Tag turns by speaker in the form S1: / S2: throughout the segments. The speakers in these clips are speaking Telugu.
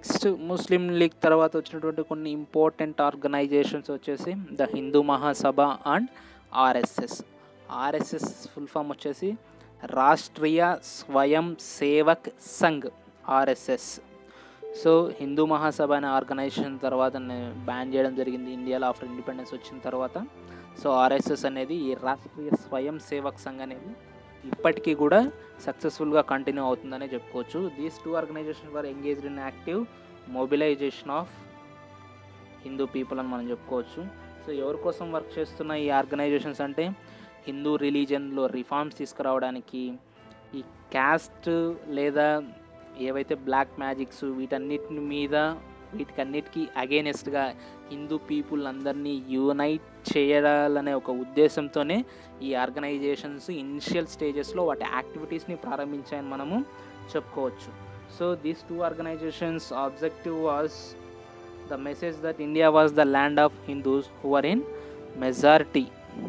S1: నెక్స్ట్ ముస్లిం లీగ్ తర్వాత వచ్చినటువంటి కొన్ని ఇంపార్టెంట్ ఆర్గనైజేషన్స్ వచ్చేసి the Hindu Mahasabha and RSS RSS full form వచ్చేసి Rashtriya Swayamsevak Sangh RSS so Hindu Mahasabha అనే ఆర్గనైజేషన్ తర్వాత బ్యాన్ చేయడం జరిగింది ఇండియాలో ఆఫ్టర్ ఇండిపెండెన్స్ వచ్చిన తర్వాత సో ఆర్ఎస్ఎస్ అనేది ఈ రాష్ట్రీయ స్వయం సేవక్ సంఘ్ అనేది ఇప్పటికీ కూడా సక్సెస్ఫుల్గా కంటిన్యూ అవుతుందనే చెప్పుకోవచ్చు these two organisation were engaged in active mobilisation of Hindu people అని మనం చెప్పుకోవచ్చు సో ఎవరి కోసం వర్క్ చేస్తున్న ఈ ఆర్గనైజేషన్స్ అంటే హిందూ రిలీజన్లో రిఫార్మ్స్ తీసుకురావడానికి ఈ క్యాస్ట్ లేదా ఏవైతే బ్లాక్ మ్యాజిక్స్ వీటన్నిటి మీద వీటికన్నిటికీ అగేనెస్ట్గా హిందూ పీపుల్ అందరినీ యూనైట్ చేయాలనే ఒక ఉద్దేశంతోనే ఈ ఆర్గనైజేషన్స్ ఇనిషియల్ స్టేజెస్లో వాటి యాక్టివిటీస్ని ప్రారంభించాయని మనము చెప్పుకోవచ్చు so these two organisations objective was the message that India was the land of Hindus who are in majority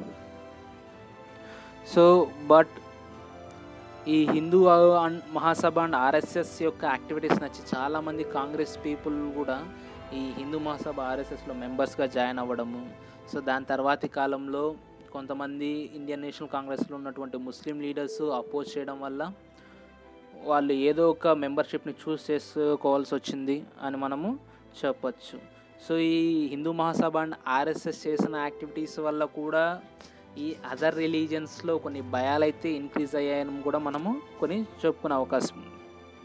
S1: so but ఈ Hindu and Mahasabha and RSS యొక్క యాక్టివిటీస్ నచ్చి చాలామంది కాంగ్రెస్ పీపుల్ కూడా ఈ హిందూ మహాసభ ఆర్ఎస్ఎస్లో మెంబర్స్గా జాయిన్ అవ్వడము సో దాని తర్వాతి కాలంలో కొంతమంది ఇండియన్ నేషనల్ కాంగ్రెస్లో ఉన్నటువంటి ముస్లిం లీడర్స్ అపోజ్ చేయడం వల్ల వాళ్ళు ఏదో ఒక మెంబర్షిప్ని చూస్ చేసుకోవాల్సి వచ్చింది అని మనము చెప్పచ్చు సో ఈ హిందూ మహాసభ అండ్ ఆర్ఎస్ఎస్ చేసిన యాక్టివిటీస్ వల్ల కూడా ఈ అదర్ రిలీజియన్స్లో కొన్ని భయాలు అయితే ఇంక్రీజ్ అయ్యాయని కూడా మనము కొన్ని చెప్పుకునే అవకాశం ఉంది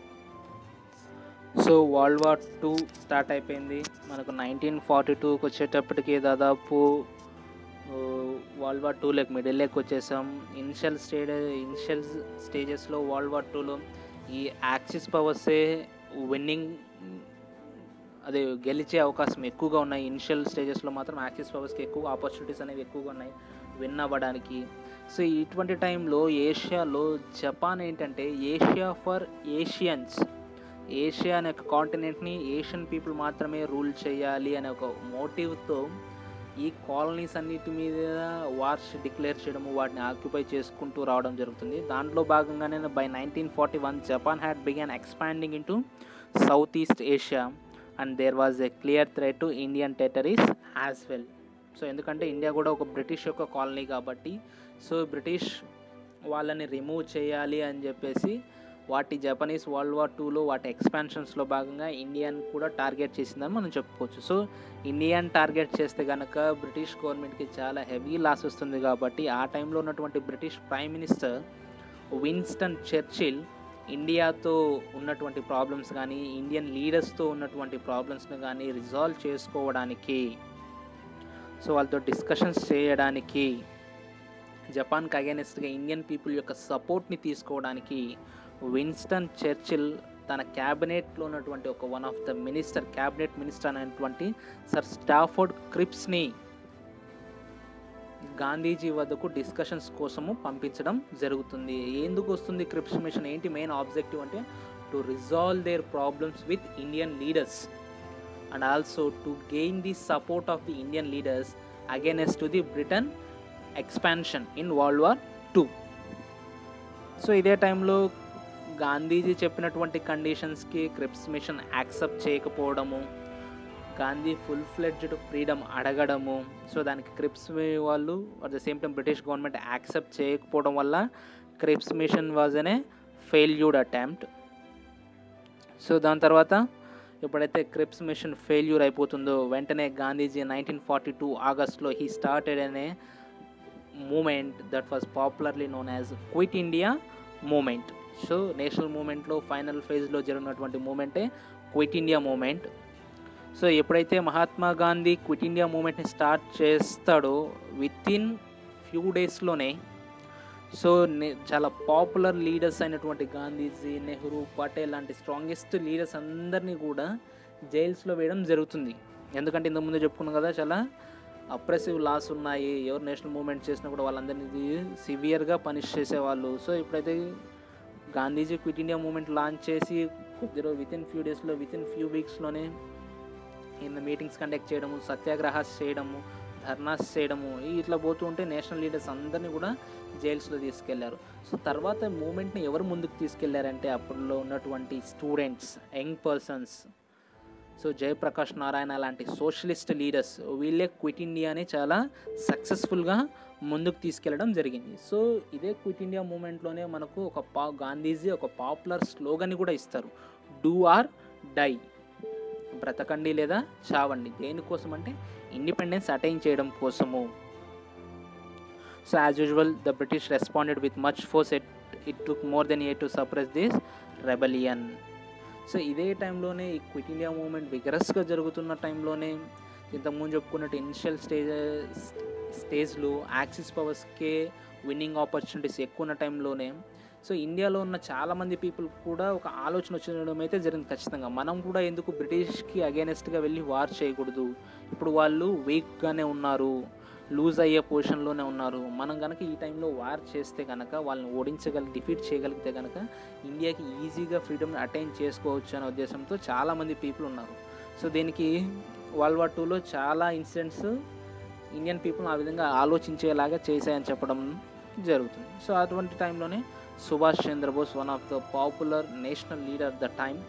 S1: so world war two start అయిపోయింది మనకు నైన్టీన్ ఫార్టీ టూకి వచ్చేటప్పటికి దాదాపు వరల్డ్ వార్ టూలోకి మిడిల్ లేక్ వచ్చేసాం ఇనిషియల్ స్టేజ్ ఇనిషియల్ స్టేజెస్లో వరల్డ్ వార్ టూలో ఈ యాక్సిస్ పవర్సే విన్నింగ్ అదే గెలిచే అవకాశం ఎక్కువగా ఉన్నాయి ఇనిషియల్ స్టేజెస్లో మాత్రం యాక్సిస్ పవర్స్కి ఎక్కువ ఆపర్చునిటీస్ అనేవి ఎక్కువగా ఉన్నాయి విన్ అవ్వడానికి సో ఇటువంటి టైంలో ఏషియాలో జపాన్ ఏంటంటే ఏషియా ఫర్ ఏషియన్స్ ఏషియా అనే ఒక కాంటినెంట్ని ఏషియన్ పీపుల్ మాత్రమే రూల్ చేయాలి అనే ఒక మోటివ్తో ఈ కాలనీస్ అన్నిటి మీద వార్స్ డిక్లేర్ చేయడము వాటిని ఆక్యుపై చేసుకుంటూ రావడం జరుగుతుంది దాంట్లో భాగంగానే by nineteen forty one Japan had begun expanding into South East Asia and there was a clear threat to Indian territories as well so ఎందుకంటే ఇండియా కూడా ఒక బ్రిటిష్ యొక్క కాలనీ కాబట్టి సో బ్రిటిష్ వాళ్ళని రిమూవ్ చేయాలి అని చెప్పేసి వాటి జపనీస్ వరల్డ్ వార్ టూలో వాటి ఎక్స్పాన్షన్స్లో భాగంగా ఇండియాని కూడా టార్గెట్ చేసిందని మనం చెప్పుకోవచ్చు సో ఇండియాని టార్గెట్ చేస్తే కనుక బ్రిటిష్ గవర్నమెంట్కి చాలా హెవీ లాస్ వస్తుంది కాబట్టి ఆ టైంలో ఉన్నటువంటి British prime minister Winston Churchill ఇండియాతో ఉన్నటువంటి ప్రాబ్లమ్స్ కానీ ఇండియన్ లీడర్స్తో ఉన్నటువంటి ప్రాబ్లమ్స్ని కానీ రిజాల్వ్ చేసుకోవడానికి సో వాళ్ళతో డిస్కషన్స్ చేయడానికి జపాన్కి అగేనెస్ట్గా ఇండియన్ పీపుల్ యొక్క సపోర్ట్ని తీసుకోవడానికి విన్స్టన్ చర్చిల్ తన క్యాబినెట్లో ఉన్నటువంటి ఒక one of the minister cabinet minister అనేటువంటి సర్ స్టాఫోర్డ్ క్రిప్స్ని గాంధీజీ వద్దకు డిస్కషన్స్ కోసము పంపించడం జరుగుతుంది ఎందుకు వస్తుంది క్రిప్స్ మిషన్ ఏంటి మెయిన్ ఆబ్జెక్టివ్ అంటే to resolve their problems with Indian leaders and also to gain the support of the Indian leaders against to the Britain expansion in world war two so ఇదే టైంలో గాంధీజీ చెప్పినటువంటి కండిషన్స్కి క్రిప్స్ మిషన్ యాక్సెప్ట్ చేయకపోవడము గాంధీ ఫుల్ ఫ్లెడ్జ్డ్ ఫ్రీడమ్ అడగడము సో దానికి క్రిప్స్ వాళ్ళు at the same time British government accept చేయకపోవడం వల్ల క్రిప్స్ మిషన్ వాజ్ అనే ఫెయిల్యూర్డ్ అటెంప్ట్ సో దాని తర్వాత ఎప్పుడైతే క్రిప్స్ మిషన్ ఫెయిల్యూర్ అయిపోతుందో వెంటనే గాంధీజీ నైన్టీన్ ఫార్టీ టూ ఆగస్ట్లో హీ స్టార్టెడ్ అనే movement that was popularly known as quit India movement so national మూమెంట్లో ఫైనల్ ఫేజ్లో జరిగినటువంటి మూమెంటే క్విట్ ఇండియా మూమెంట్ సో ఎప్పుడైతే మహాత్మా గాంధీ క్విట్ ఇండియా మూమెంట్ని స్టార్ట్ చేస్తాడో విత్ ఇన్ ఫ్యూ డేస్లోనే సో చాలా పాపులర్ లీడర్స్ అయినటువంటి గాంధీజీ నెహ్రూ పటేల్ లాంటి స్ట్రాంగెస్ట్ లీడర్స్ అందరినీ కూడా జైల్స్లో వేయడం జరుగుతుంది ఎందుకంటే ఇంతకుముందు చెప్పుకున్నాం కదా చాలా అప్రెసివ్ లాస్ ఉన్నాయి ఎవరు నేషనల్ మూవ్మెంట్ చేసినా కూడా వాళ్ళందరినీ సివియర్గా పనిష్ చేసేవాళ్ళు సో ఇప్పుడైతే Gandhiji quit India movement launch చేసి కొద్ది రోజు విత్ ఇన్ ఫ్యూ డేస్లో విత్ ఇన్ ఫ్యూ వీక్స్లోనే ఇన్ మీటింగ్స్ కండక్ట్ చేయడము సత్యాగ్రహాస్ చేయడము ధర్నాస్ చేయడము ఇట్లా పోతూ ఉంటే నేషనల్ లీడర్స్ అందరినీ కూడా జైల్స్లో తీసుకెళ్లారు సో తర్వాత మూమెంట్ని ఎవరు ముందుకు తీసుకెళ్లారంటే అప్పట్లో ఉన్నటువంటి students young persons so Jayaprakash Narayan లాంటి సోషలిస్ట్ లీడర్స్ వీళ్ళే క్విట్ ఇండియాని చాలా సక్సెస్ఫుల్గా ముందుకు తీసుకెళ్ళడం జరిగింది సో ఇదే క్విట్ ఇండియా మూమెంట్లోనే మనకు ఒక పా గాంధీజీ ఒక పాపులర్ స్లోగన్ కూడా ఇస్తారు డూ ఆర్ డై బ్రతకండి లేదా చావండి దేనికోసం అంటే ఇండిపెండెన్స్ అటైన్ చేయడం కోసము so as usual the British responded with much force it it took more than year to suppress this rebellion so ఇదే టైంలోనే ఈ క్విట్ ఇండియా మూవ్మెంట్ విగరస్గా జరుగుతున్న టైంలోనే ఇంతకుముందు చెప్పుకున్నట్టు ఇనిషియల్ స్టేజ్ స్టేజ్లో యాక్సిస్ పవర్స్కే విన్నింగ్ ఆపర్చునిటీస్ ఎక్కువ ఉన్న టైంలోనే సో ఇండియాలో ఉన్న చాలామంది పీపుల్ కూడా ఒక ఆలోచన వచ్చడం అయితే జరిగింది ఖచ్చితంగా మనం కూడా ఎందుకు బ్రిటిష్కి అగేనెస్ట్గా వెళ్ళి వార్ చేయకూడదు ఇప్పుడు వాళ్ళు వీక్గానే ఉన్నారు లూజ్ అయ్యే పొజిషన్లోనే ఉన్నారు మనం కనుక ఈ టైంలో వార్ చేస్తే కనుక వాళ్ళని ఓడించగలి డిఫీట్ చేయగలిగితే కనుక ఇండియాకి ఈజీగా ఫ్రీడమ్ అటైన్ చేసుకోవచ్చు అనే ఉద్దేశంతో చాలామంది పీపుల్ ఉన్నారు సో దీనికి వరల్డ్ వార్ టూలో చాలా ఇన్సిడెంట్స్ ఇండియన్ పీపుల్ ఆ విధంగా ఆలోచించేలాగా చేశాయని చెప్పడం జరుగుతుంది సో అటువంటి టైంలోనే Subhash Chandrabose one of the popular national leader the time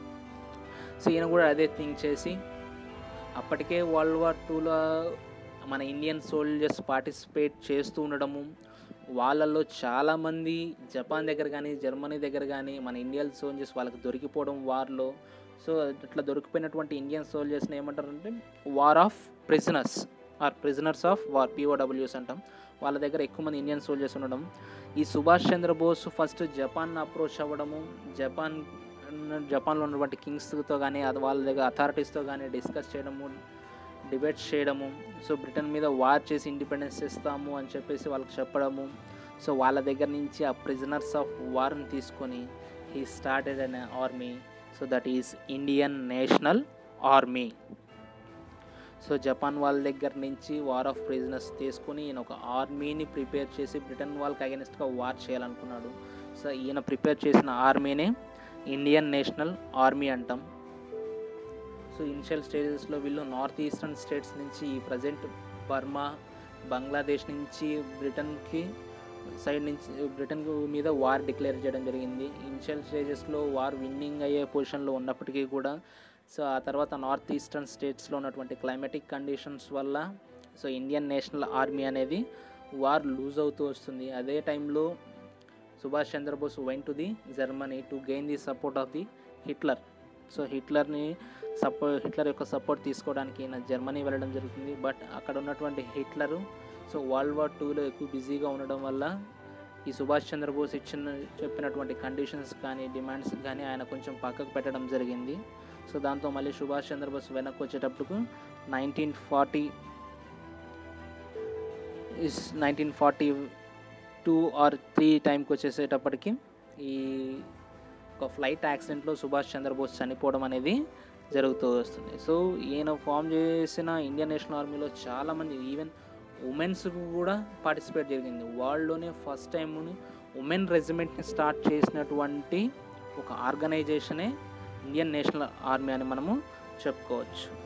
S1: so ఈయన కూడా అదే థింక్ చేసి అప్పటికే వరల్డ్ వార్ టూలో మన ఇండియన్ సోల్జర్స్ పార్టిసిపేట్ చేస్తూ ఉండడము వాళ్ళల్లో చాలామంది జపాన్ దగ్గర కానీ జర్మనీ దగ్గర కానీ మన ఇండియన్ సోల్జర్స్ వాళ్ళకి దొరికిపోవడం వార్లో సో అట్లా దొరికిపోయినటువంటి ఇండియన్ సోల్జర్స్ని ఏమంటారంటే war of prisoners or prisoners of war పిఓడబ్ల్యూస్ అంటాం వాళ్ళ దగ్గర ఎక్కువ మంది ఇండియన్ సోల్జర్స్ ఉండడం ఈ Subhash Chandrabose first Japan approach అవ్వడము జపాన్ జపాన్లో ఉన్నటువంటి కింగ్స్తో కానీ అది వాళ్ళ దగ్గర అథారిటీస్తో కానీ డిస్కస్ చేయడము డిబేట్స్ చేయడము సో బ్రిటన్ మీద వార్ చేసి ఇండిపెండెన్స్ ఇస్తాము అని చెప్పేసి వాళ్ళకి చెప్పడము సో వాళ్ళ దగ్గర నుంచి ఆ ప్రిజనర్స్ ఆఫ్ వార్ని తీసుకొని he started an army so that is Indian national army so Japan వాళ్ళ దగ్గర నుంచి వార్ ఆఫ్ ప్రిజనర్స్ తీసుకొని ఈయన ఒక ఆర్మీని ప్రిపేర్ చేసి బ్రిటన్ వాళ్ళకి అగెనిస్ట్గా వార్ చేయాలనుకున్నాడు సో ఈయన ప్రిపేర్ చేసిన ఆర్మీనే ఇండియన్ నేషనల్ ఆర్మీ అంటాం సో ఇనిషియల్ స్టేజెస్లో వీళ్ళు నార్త్ ఈస్టర్న్ స్టేట్స్ నుంచి ఈ ప్రజెంట్ బర్మా బంగ్లాదేశ్ నుంచి బ్రిటన్కి సైడ్ నుంచి బ్రిటన్ మీద వార్ డిక్లేర్ చేయడం జరిగింది ఇనిషియల్ స్టేజెస్లో వార్ విన్నింగ్ అయ్యే పొజిషన్లో ఉన్నప్పటికీ కూడా సో ఆ తర్వాత నార్త్ ఈస్టర్న్ స్టేట్స్లో ఉన్నటువంటి క్లైమాటిక్ కండిషన్స్ వల్ల సో ఇండియన్ నేషనల్ ఆర్మీ అనేది వార్ లూజ్ అవుతూ వస్తుంది అదే టైంలో Subhash Chandrabose went to the Germany to gain the support of the Hitler so హిట్లర్ని సపో హిట్లర్ యొక్క సపోర్ట్ తీసుకోవడానికి ఈయన జర్మనీ వెళ్ళడం జరుగుతుంది బట్ అక్కడ ఉన్నటువంటి హిట్లరు సో వరల్డ్ వార్ టూలో ఎక్కువ బిజీగా ఉండడం వల్ల ఈ సుభాష్ చంద్రబోస్ ఇచ్చిన చెప్పినటువంటి కండిషన్స్ కానీ డిమాండ్స్ కానీ ఆయన కొంచెం పక్కకు పెట్టడం జరిగింది సో దాంతో మళ్ళీ సుభాష్ చంద్రబోస్ వెనక్కి వచ్చేటప్పుడు nineteen forty is nineteen forty two or three టైంకి వచ్చేసేటప్పటికి ఈ ఒక ఫ్లైట్ యాక్సిడెంట్లో సుభాష్ చంద్రబోస్ చనిపోవడం అనేది జరుగుతూ వస్తుంది సో ఈయన ఫామ్ చేసిన ఇండియన్ నేషనల్ ఆర్మీలో చాలామంది ఈవెన్ ఉమెన్స్ కూడా పార్టిసిపేట్ జరిగింది వరల్డ్లోనే ఫస్ట్ టైం ఉమెన్ రెజిమెంట్ని స్టార్ట్ చేసినటువంటి ఒక ఆర్గనైజేషనే ఇండియన్ నేషనల్ ఆర్మీ అని మనము చెప్పుకోవచ్చు